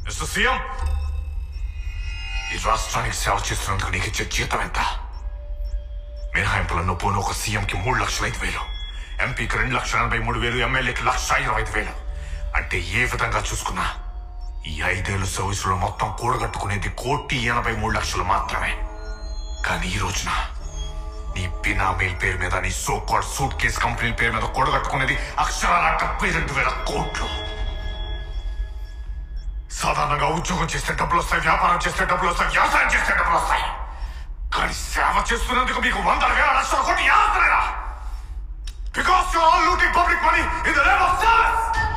mister CM ఈ రాష్ట్రానికి సేవ చేస్తున్నందుకు నీకు ఇచ్చే జీతం ఎంత మినహాయింపులను పోను ఒక సీఎంకి మూడు లక్షల ఐదు వేలు ఎంపీకి రెండు లక్షల ఎనభై మూడు వేలు ఎమ్మెల్యేకి లక్ష ఇరవై ఐదు వేలు అంటే ఏ విధంగా చూసుకున్నా ఈ ఐదేళ్ళు సర్వీసులో మొత్తం కూడగట్టుకునేది కోటి ఎనభై మూడు లక్షలు మాత్రమే కానీ ఈ రోజున నీ బినామీల పేరు మీద నీ so called suitcase company పేరు మీద కూడగట్టుకునేది అక్షరాల డెబ్బై రెండు వేల కోట్లు సాధారణంగా ఉద్యోగం చేస్తే డబ్బులు వస్తాయి వ్యాపారం చేస్తే డబ్బులు వస్తాయి వ్యవసాయం చేస్తే డబ్బులు వస్తాయి కానీ సేవ చేస్తున్నందుకు మీకు వందల వేల లక్షల కోటి యాత్రరా because you all looting public money in the name of service